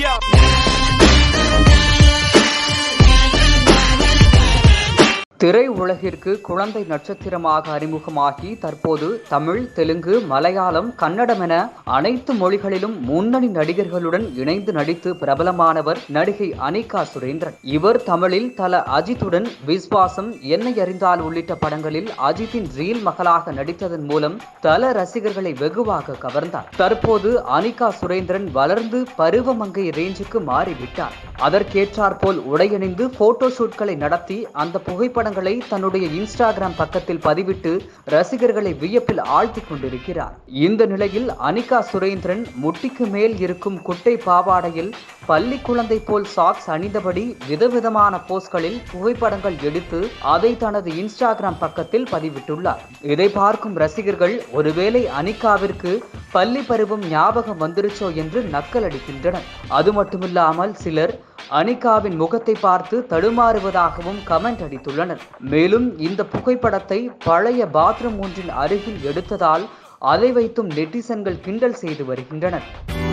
Yeah. திரை உலகிற்கு குழந்தை நட்சத்திரமாக அறிமுகமாகி தற்போது தமிழ் தெலுங்கு மலையாளம் கன்னடம் என அனைத்து மொழிகளிலும் முன்னணி நடிகர்களுடன் இணைந்து நடித்து பிரபலமானவர் நடிகை அனிகா சுரேந்திரன் இவர் தமிழில் தல அஜித்துடன் விஸ்வாசம் என்னை அறிந்தால் உள்ளிட்ட படங்களில் அஜித்தின் ரீல் மகளாக நடித்ததன் மூலம் தல ரசிகர்களை வெகுவாக கவர்ந்தார் தற்போது அனிகா சுரேந்திரன் வளர்ந்து பருவமங்கை ரேஞ்சுக்கு மாறிவிட்டார் அதற்கேற்றாற்போல் உடையணிந்து போட்டோ ஷூட்களை நடத்தி அந்த புகைப்படங்களை தன்னுடைய இன்ஸ்டாகிராம் பக்கத்தில் பதிவிட்டு ரசிகர்களை வியப்பில் ஆழ்த்திக் கொண்டிருக்கிறார் இந்த நிலையில் அனிகா சுரேந்திரன் முட்டிக்கு மேல் இருக்கும் குட்டை பாவாடையில் பள்ளி குழந்தை போல் சாக்ஸ் அணிந்தபடி விதவிதமான போஸ்களில் புகைப்படங்கள் எடுத்து அதை தனது இன்ஸ்டாகிராம் பக்கத்தில் பதிவிட்டுள்ளார் இதை பார்க்கும் ரசிகர்கள் ஒருவேளை அனிகாவிற்கு பள்ளி பருவம் ஞாபகம் வந்துருச்சோ என்று நக்கல் அடிக்கின்றனர் அது மட்டுமில்லாமல் சிலர் அனிகாவின் முகத்தை பார்த்து தடுமாறுவதாகவும் கமெண்ட் அடித்துள்ளனர் மேலும் இந்த புகைப்படத்தை பழைய பாத்ரூம் ஒன்றின் அருகில் எடுத்ததால் அதை வைத்தும் நெட்டிசன்கள் கிண்டல் செய்து வருகின்றனர்